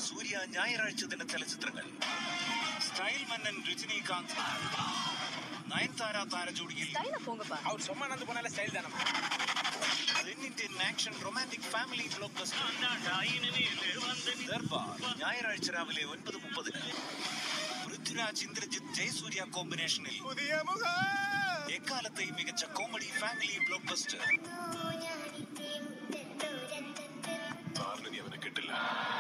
സൂര്യ ഞായറാഴ്ച ദിന ചലച്ചിത്രങ്ങൾ സ്റ്റൈൽ മന്നൻ രജനീകാന്ത് നയൻതാര താരജോഡിയിൽ டைல போங்கப்பா அவர் சும்மா நடந்து போனால ஸ்டைல் தானே Indian action romantic family blockbuster Darbar ഞായറാഴ്ച രാവിലെ ഒൻപത് മുപ്പതിന് പൃഥ്വിരാജ് ഇന്ദ്രജിത്ത് ജയസൂര്യ കോമ്പിനേഷനിൽ புதிய முகம் എക്കാലത്തെയും മികച്ച കോമഡി ഫാമിലി ബ്ലോക്ക് ബസ്റ്റർ സാറിന് നീ അവനെ കിട്ടില്ല